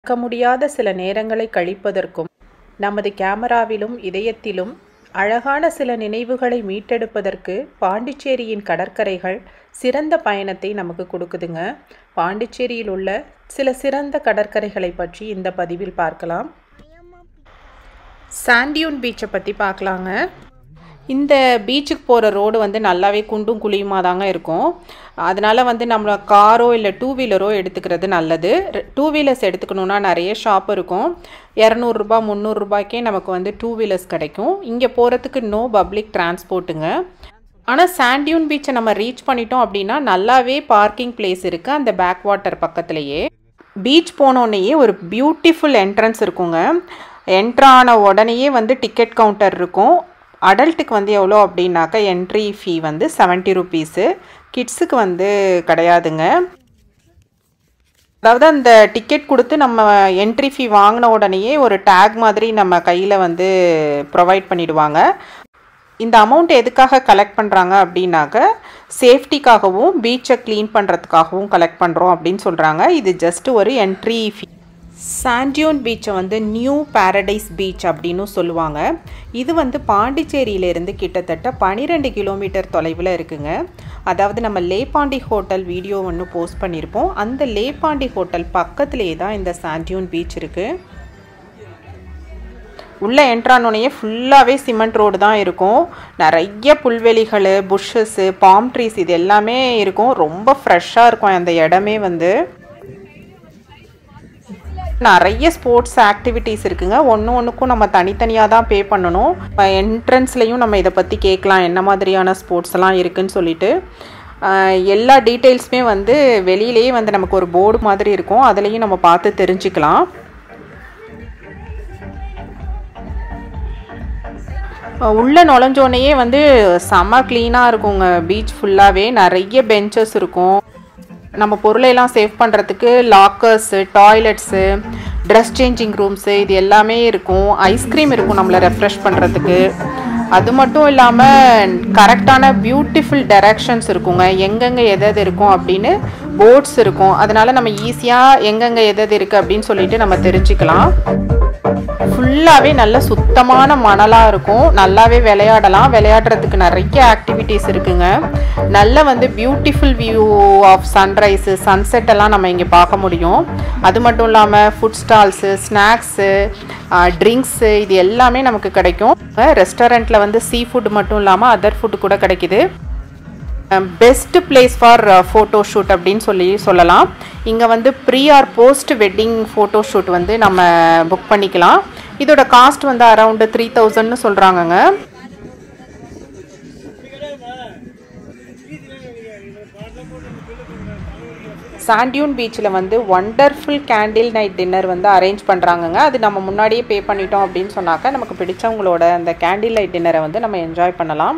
மறக்க முடியாத சில நேரங்களை கழிப்பதற்கும் நமது கேமராவிலும் இதயத்திலும் அழகான சில நினைவுகளை மீட்டெடுப்பதற்கு பாண்டிச்சேரியின் கடற்கரைகள் சிறந்த பயணத்தை நமக்கு கொடுக்குதுங்க பாண்டிச்சேரியில் உள்ள சில சிறந்த கடற்கரைகளை பற்றி இந்த பதிவில் பார்க்கலாம் சாண்டியூன் பீச்சை பற்றி பார்க்கலாங்க இந்த பீச்சுக்கு போகிற ரோடு வந்து நல்லாவே குண்டும் குழியுமா தாங்க இருக்கும் அதனால் வந்து நம்ம காரோ இல்லை டூ வீலரோ எடுத்துக்கிறது நல்லது டூ வீலர்ஸ் எடுத்துக்கணுன்னா நிறைய ஷாப் இருக்கும் இரநூறுபா முந்நூறுரூபாய்க்கே நமக்கு வந்து டூ வீலர்ஸ் கிடைக்கும் இங்கே போகிறதுக்கு நோ பப்ளிக் டிரான்ஸ்போர்ட்டுங்க ஆனால் சாண்டியூன் பீச்சை நம்ம ரீச் பண்ணிட்டோம் அப்படின்னா நல்லாவே பார்க்கிங் பிளேஸ் இருக்குது அந்த பேக் வாட்டர் பக்கத்துலேயே பீச் போனோடனேயே ஒரு பியூட்டிஃபுல் என்ட்ரன்ஸ் இருக்குங்க என்ட்ரான உடனேயே வந்து டிக்கெட் கவுண்டர் இருக்கும் அடல்ட்டுக்கு வந்து எவ்வளோ அப்படின்னாக்கா என்ட்ரி ஃபீ வந்து செவன்ட்டி ருபீஸு கிட்ஸுக்கு வந்து கிடையாதுங்க அதாவது அந்த டிக்கெட் கொடுத்து நம்ம என்ட்ரி ஃபீ வாங்கின உடனேயே ஒரு டேக் மாதிரி நம்ம கையில் வந்து ப்ரொவைட் பண்ணிடுவாங்க இந்த அமௌண்ட் எதுக்காக கலெக்ட் பண்ணுறாங்க அப்படின்னாக்க சேஃப்டிக்காகவும் பீச்சை க்ளீன் பண்ணுறதுக்காகவும் கலெக்ட் பண்ணுறோம் அப்படின்னு சொல்கிறாங்க இது ஜஸ்ட் ஒரு என்ட்ரி ஃபீ சாண்டியோன் பீச்சை வந்து நியூ பாரடைஸ் பீச் அப்படின்னு சொல்லுவாங்க இது வந்து பாண்டிச்சேரியிலேருந்து கிட்டத்தட்ட பன்னிரெண்டு கிலோமீட்டர் தொலைவில் இருக்குங்க அதாவது நம்ம லேபாண்டி ஹோட்டல் வீடியோ ஒன்று போஸ்ட் பண்ணியிருப்போம் அந்த லேபாண்டி ஹோட்டல் பக்கத்துலேயே தான் இந்த சாண்டியோன் பீச் இருக்குது உள்ளே என்ட்ரானோடனே ஃபுல்லாகவே சிமெண்ட் ரோடு தான் இருக்கும் நிறைய புல்வெளிகள் புஷ்ஷஸ்ஸு பாம் ட்ரீஸ் இது எல்லாமே இருக்கும் ரொம்ப ஃப்ரெஷ்ஷாக இருக்கும் அந்த இடமே வந்து நிறைய ஸ்போர்ட்ஸ் ஆக்டிவிட்டீஸ் இருக்குங்க ஒன்று ஒன்றுக்கும் நம்ம தனித்தனியாக தான் பே பண்ணணும் என்ட்ரன்ஸ்லேயும் நம்ம இதை பற்றி கேட்கலாம் என்ன மாதிரியான ஸ்போர்ட்ஸ் எல்லாம் இருக்குன்னு சொல்லிட்டு எல்லா டீட்டெயில்ஸுமே வந்து வெளியிலேயே வந்து நமக்கு ஒரு போர்டு மாதிரி இருக்கும் அதுலேயும் நம்ம பார்த்து தெரிஞ்சுக்கலாம் உள்ளே நுழைஞ்சோடனேயே வந்து செம்ம க்ளீனாக இருக்குங்க பீச் ஃபுல்லாகவே நிறைய பெஞ்சஸ் இருக்கும் நம்ம பொருளையெல்லாம் சேவ் பண்ணுறதுக்கு lockers toilets dress changing rooms இது எல்லாமே இருக்கும் ஐஸ்கிரீம் இருக்கும் நம்மளை ரெஃப்ரெஷ் பண்ணுறதுக்கு அது மட்டும் இல்லாமல் கரெக்டான பியூட்டிஃபுல் டைரக்ஷன்ஸ் இருக்குங்க எங்கெங்கே எது எது இருக்கும் அப்படின்னு போர்ட்ஸ் இருக்கும் அதனால் நம்ம ஈஸியாக எங்கெங்கே எது எது இருக்குது அப்படின்னு சொல்லிட்டு நம்ம தெரிஞ்சுக்கலாம் ஃபுல்லாகவே நல்ல சுத்தமான மணலாக இருக்கும் நல்லாவே விளையாடலாம் விளையாடுறதுக்கு நிறைய ஆக்டிவிட்டீஸ் இருக்குங்க நல்ல வந்து beautiful view of sunrise sunset எல்லாம் நம்ம இங்கே பார்க்க முடியும் அது மட்டும் இல்லாமல் ஃபுட் ஸ்டால்ஸு ஸ்நாக்ஸு ட்ரிங்க்ஸு இது எல்லாமே நமக்கு கிடைக்கும் ரெஸ்டாரண்ட்டில் வந்து சீ ஃபுட் மட்டும் இல்லாமல் அதர் ஃபுட்டு கூட கிடைக்கிது best place for photo shoot அப்படின்னு சொல்லி சொல்லலாம் இங்கே வந்து pre or post wedding photo shoot வந்து நம்ம புக் பண்ணிக்கலாம் இதோட காஸ்ட் வந்து அரவுண்டு த்ரீ தௌசண்ட்னு சொல்கிறாங்கங்க சாண்டியூன் பீச்சில் வந்து ஒண்டர்ஃபுல் கேண்டில் நைட் டின்னர் வந்து அரேஞ்ச் பண்ணுறாங்கங்க அது நம்ம முன்னாடியே பே பண்ணிட்டோம் அப்படின்னு சொன்னாக்கா நமக்கு பிடிச்சவங்களோட அந்த கேண்டில் லைட் டின்னரை வந்து நம்ம என்ஜாய் பண்ணலாம்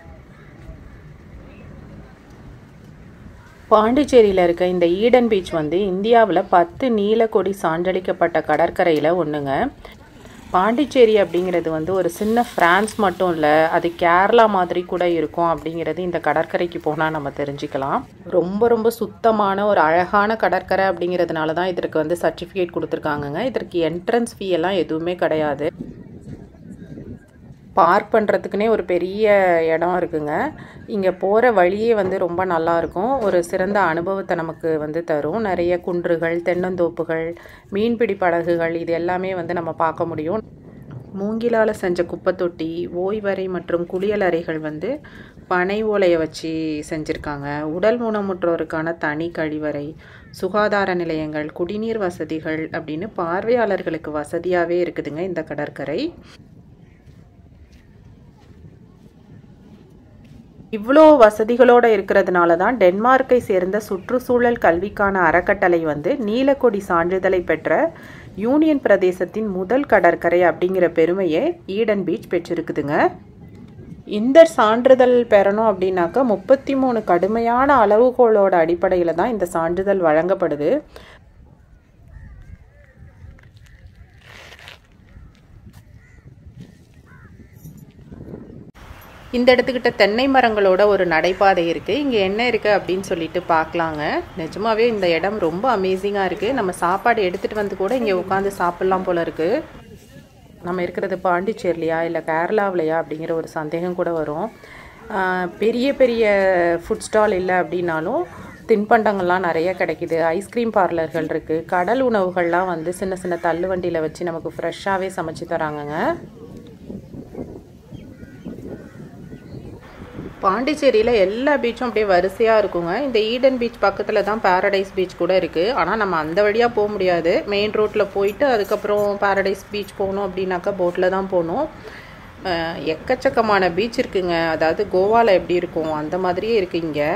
பாண்டிச்சேரியில் இருக்க இந்த ஈடன் பீச் வந்து இந்தியாவில் பத்து நீலக்கொடி சான்றளிக்கப்பட்ட கடற்கரையில் ஒன்றுங்க பாண்டிச்சேரி அப்படிங்கிறது வந்து ஒரு சின்ன ஃப்ரான்ஸ் மட்டும் இல்லை அது கேரளா மாதிரி கூட இருக்கும் அப்படிங்கிறது இந்த கடற்கரைக்கு போனால் நம்ம தெரிஞ்சுக்கலாம் ரொம்ப ரொம்ப சுத்தமான ஒரு அழகான கடற்கரை அப்படிங்கிறதுனால தான் இதற்கு வந்து சர்டிஃபிகேட் கொடுத்துருக்காங்கங்க இதற்கு என்ட்ரன்ஸ் ஃபீ எல்லாம் எதுவுமே கிடையாது பார்க் பண்ணுறதுக்குனே ஒரு பெரிய இடம் இருக்குங்க இங்கே போகிற வழியே வந்து ரொம்ப நல்லாயிருக்கும் ஒரு சிறந்த அனுபவத்தை நமக்கு வந்து தரும் நிறைய குன்றுகள் தென்னந்தோப்புகள் மீன்பிடி படகுகள் இது எல்லாமே வந்து நம்ம பார்க்க முடியும் மூங்கிலால் செஞ்ச குப்பைத்தொட்டி ஓய்வறை மற்றும் குளியலறைகள் வந்து பனை ஓலையை வச்சு செஞ்சுருக்காங்க உடல் ஊனமுற்றோருக்கான தனி கழிவறை சுகாதார நிலையங்கள் குடிநீர் வசதிகள் அப்படின்னு பார்வையாளர்களுக்கு வசதியாகவே இருக்குதுங்க இந்த கடற்கரை இவ்வளோ வசதிகளோடு இருக்கிறதுனால தான் டென்மார்க்கை சேர்ந்த சுற்றுச்சூழல் கல்விக்கான அறக்கட்டளை வந்து நீலக்கொடி சான்றிதழை பெற்ற யூனியன் பிரதேசத்தின் முதல் கடற்கரை அப்படிங்கிற பெருமையை ஈடன் பீச் பெற்றிருக்குதுங்க இந்த சான்றிதழ் பெறணும் அப்படின்னாக்கா முப்பத்தி மூணு கடுமையான அளவுகோலோட அடிப்படையில் தான் இந்த சான்றிதழ் வழங்கப்படுது இந்த இடத்துக்கிட்ட தென்னை மரங்களோட ஒரு நடைபாதை இருக்குது இங்கே என்ன இருக்குது அப்படின்னு சொல்லிட்டு பார்க்கலாங்க நிஜமாவே இந்த இடம் ரொம்ப அமேசிங்காக இருக்குது நம்ம சாப்பாடு எடுத்துகிட்டு வந்து கூட இங்கே உட்காந்து சாப்பிட்லாம் போல இருக்குது நம்ம இருக்கிறது பாண்டிச்சேரிலையா இல்லை கேரளாவிலையா அப்படிங்கிற ஒரு சந்தேகம் கூட வரும் ஆஹ் பெரிய பெரிய ஃபுட் ஸ்டால் இல்லை அப்படின்னாலும் தின்பண்டங்கள்லாம் நிறைய கிடைக்குது ஐஸ்கிரீம் பார்லர்கள் இருக்குது கடல் உணவுகள்லாம் வந்து சின்ன சின்ன தள்ளு வண்டியில் வச்சு நமக்கு ஃப்ரெஷ்ஷாகவே சமைச்சு தராங்கங்க பாண்டிச்சேரியில் எல்லா பீச்சும் அப்படியே வரிசையாக இருக்குங்க இந்த ஈடன் பீச் பக்கத்தில் தான் பாரடைஸ் பீச் கூட இருக்குது ஆனால் நம்ம அந்த வழியாக போக முடியாது மெயின் ரோட்டில் போயிட்டு அதுக்கப்புறம் பாரடைஸ் பீச் போகணும் அப்படின்னாக்கா போட்டில் தான் போகணும் அஹ் எக்கச்சக்கமான பீச் இருக்குங்க அதாவது கோவாவில் எப்படி இருக்கும் அந்த மாதிரியே இருக்கு இங்கே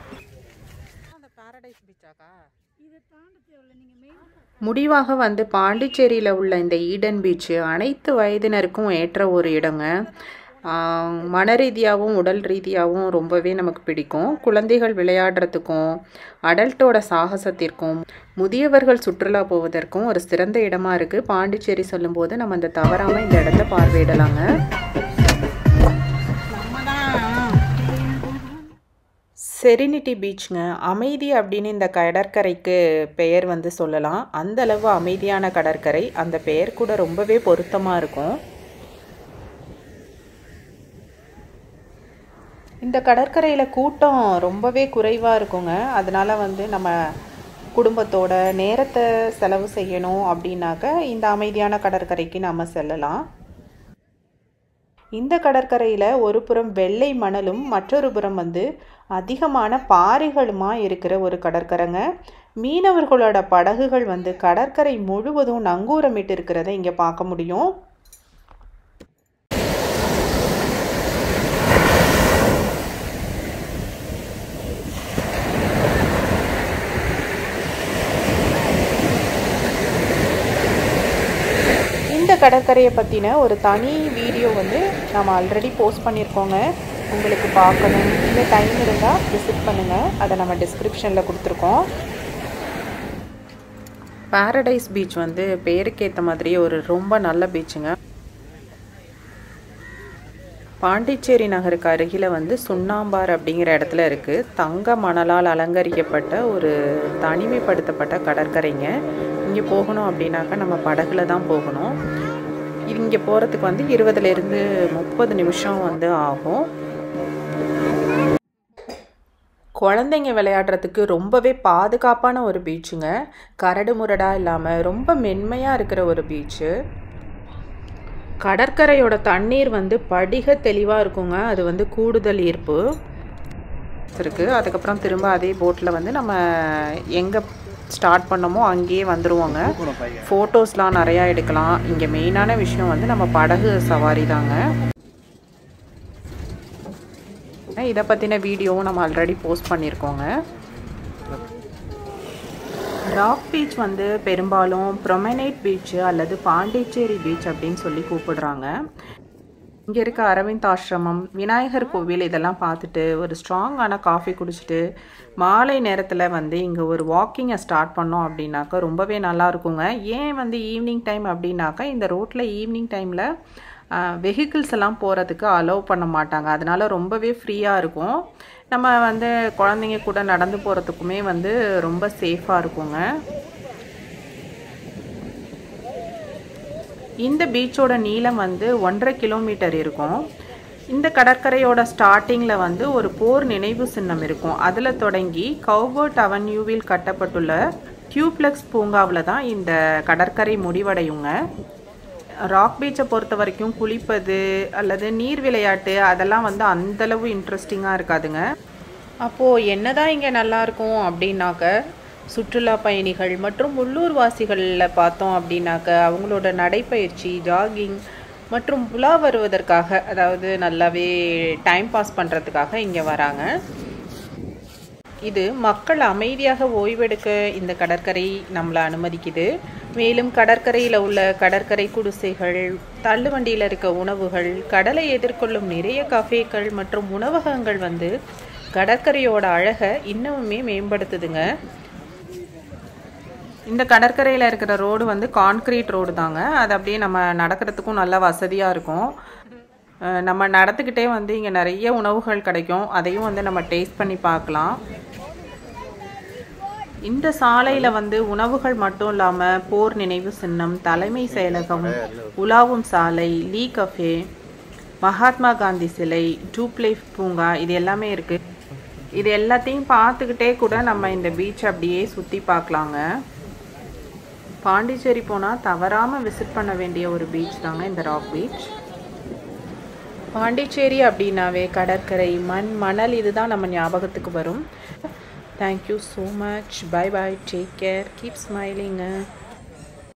முடிவாக வந்து பாண்டிச்சேரியில் உள்ள இந்த ஈடன் பீச்சு அனைத்து வயதினருக்கும் ஏற்ற ஒரு இடங்க ஆஹ் மன ரீதியாகவும் உடல் ரீதியாகவும் ரொம்பவே நமக்கு பிடிக்கும் குழந்தைகள் விளையாடுறதுக்கும் அடல்ட்டோட சாகசத்திற்கும் முதியவர்கள் சுற்றுலா போவதற்கும் ஒரு சிறந்த இடமா இருக்குது பாண்டிச்சேரி சொல்லும்போது நம்ம அந்த தவறாமல் இந்த இடத்த பார்வையிடலாங்க செரினிட்டி பீச்சுங்க அமைதி அப்படின்னு இந்த கடற்கரைக்கு பெயர் வந்து சொல்லலாம் அந்த அளவு அமைதியான கடற்கரை அந்த பெயர் கூட ரொம்பவே பொருத்தமாக இருக்கும் இந்த கடற்கரையில் கூட்டம் ரொம்பவே குறைவாக இருக்குங்க அதனால வந்து நம்ம குடும்பத்தோட நேரத்தை செலவு செய்யணும் அப்படின்னாக்க இந்த அமைதியான கடற்கரைக்கு நம்ம செல்லலாம் இந்த கடற்கரையில் ஒரு புறம் வெள்ளை மணலும் மற்றொரு புறம் வந்து அதிகமான பாறைகளுமா இருக்கிற ஒரு கடற்கரைங்க மீனவர்களோட படகுகள் வந்து கடற்கரை முழுவதும் நங்கூரமிட்டு இருக்கிறத இங்கே பார்க்க முடியும் இந்த கடற்கரையை பற்றின ஒரு தனி வீடியோ வந்து நம்ம ஆல்ரெடி போஸ்ட் பண்ணியிருக்கோங்க உங்களுக்கு பார்க்கணும் இல்லை டைம் இருந்தால் விசிட் பண்ணுங்கள் அதை நம்ம டிஸ்கிரிப்ஷனில் கொடுத்துருக்கோம் பாரடைஸ் பீச் வந்து பேருக்கேற்ற மாதிரியே ஒரு ரொம்ப நல்ல பீச்சுங்க பாண்டிச்சேரி நகருக்கு அருகில் வந்து சுண்ணாம்பார் அப்படிங்கிற இடத்துல இருக்குது தங்க மணலால் அலங்கரிக்கப்பட்ட ஒரு தனிமைப்படுத்தப்பட்ட கடற்கரைங்க இங்கே போகணும் அப்படின்னாக்கா நம்ம படகுல தான் போகணும் இங்கே போகிறதுக்கு வந்து இருபதுலேருந்து முப்பது நிமிஷம் வந்து ஆகும் குழந்தைங்க விளையாடுறதுக்கு ரொம்பவே பாதுகாப்பான ஒரு பீச்சுங்க கரடு முரடாக இல்லாமல் ரொம்ப மென்மையாக இருக்கிற ஒரு பீச்சு கடற்கரையோட தண்ணீர் வந்து படிக தெளிவாக இருக்குங்க அது வந்து கூடுதல் ஈர்ப்பு இருக்கு அதுக்கப்புறம் திரும்ப அதே போட்டில் வந்து நம்ம எங்கே ஸ்டார்ட் பண்ணமோ அங்கேயே வந்துடுவோங்க ஃபோட்டோஸ்லாம் நிறையா எடுக்கலாம் இங்கே மெயினான விஷயம் வந்து நம்ம படகு சவாரி தாங்க இதை பற்றின வீடியோவும் நம்ம ஆல்ரெடி போஸ்ட் பண்ணியிருக்கோங்க ராக் பீச் வந்து பெரும்பாலும் ப்ரொமனேட் பீச்சு அல்லது பாண்டிச்சேரி பீச் அப்படின்னு சொல்லி கூப்பிடுறாங்க இங்கே இருக்க அரவிந்த் ஆசிரமம் விநாயகர் கோவில் இதெல்லாம் பார்த்துட்டு ஒரு ஸ்ட்ராங்கான காஃபி குடிச்சிட்டு மாலை நேரத்தில் வந்து இங்கே ஒரு வாக்கிங்கை ஸ்டார்ட் பண்ணோம் அப்படின்னாக்கா ரொம்பவே நல்லா இருக்குங்க ஏன் வந்து ஈவினிங் டைம் அப்படின்னாக்கா இந்த ரோட்டில் ஈவினிங் டைமில் வெஹிக்கிள்ஸ் எல்லாம் போகிறதுக்கு அலோவ் பண்ண மாட்டாங்க அதனால ரொம்பவே ஃப்ரீயாக இருக்கும் நம்ம வந்து குழந்தைங்க கூட நடந்து போகிறதுக்குமே வந்து ரொம்ப சேஃபாக இருக்குங்க இந்த பீச்சோட நீளம் வந்து ஒன்றரை கிலோமீட்டர் இருக்கும் இந்த கடற்கரையோட ஸ்டார்டிங்கில் வந்து ஒரு போர் நினைவு சின்னம் இருக்கும் அதில் தொடங்கி கவுபர்ட் அவென்யூவில் கட்டப்பட்டுள்ள கியூப்ளெக்ஸ் பூங்காவில் தான் இந்த கடற்கரை முடிவடையுங்க ராக் பீச்சை பொறுத்த வரைக்கும் குளிப்பது அல்லது நீர் விளையாட்டு அதெல்லாம் வந்து அந்தளவு இன்ட்ரெஸ்டிங்காக இருக்காதுங்க அப்போது என்னதான் இங்கே நல்லாயிருக்கும் அப்படின்னாக்க சுற்றுலா பயணிகள் மற்றும் உள்ளூர் வாசிகளில் பார்த்தோம் அப்படின்னாக்க அவங்களோட நடைப்பயிற்சி ஜாகிங் மற்றும் உலா வருவதற்காக அதாவது நல்லாவே டைம் பாஸ் பண்ணுறதுக்காக இங்கே வராங்க இது மக்கள் அமைதியாக ஓய்வெடுக்க இந்த கடற்கரை நம்மளை அனுமதிக்குது மேலும் கடற்கரையில் உள்ள கடற்கரை குடிசைகள் தள்ளுவண்டியில் இருக்க உணவுகள் கடலை எதிர்கொள்ளும் நிறைய கஃபேக்கள் மற்றும் உணவகங்கள் வந்து கடற்கரையோட அழகை இன்னுமே மேம்படுத்துதுங்க இந்த கடற்கரையில் இருக்கிற ரோடு வந்து கான்க்ரீட் ரோடு தாங்க அது அப்படியே நம்ம நடக்கிறதுக்கும் நல்லா வசதியாக இருக்கும் அஹ் நம்ம நடந்துக்கிட்டே வந்து இங்கே நிறைய உணவுகள் கிடைக்கும் அதையும் வந்து நம்ம டேஸ்ட் பண்ணி பார்க்கலாம் இந்த சாலையில் வந்து உணவுகள் மட்டும் இல்லாமல் போர் நினைவு சின்னம் தலைமை செயலகம் உலாவும் சாலை லீ கஃபே மகாத்மா காந்தி சிலை டூப்ளை பூங்கா இது எல்லாமே இருக்குது இது எல்லாத்தையும் பார்த்துக்கிட்டே கூட நம்ம இந்த பீச் அப்படியே சுற்றி பார்க்கலாங்க பாண்டிச்சேரி போனால் தவறாமல் விசிட் பண்ண வேண்டிய ஒரு பீச் தாங்க இந்த ராக் பீச் பாண்டிச்சேரி அப்படின்னாவே கடற்கரை மண் மணல் இதுதான் நம்ம ஞாபகத்துக்கு வரும் thank you so much bye bye take care keep ஸ்மைலிங்க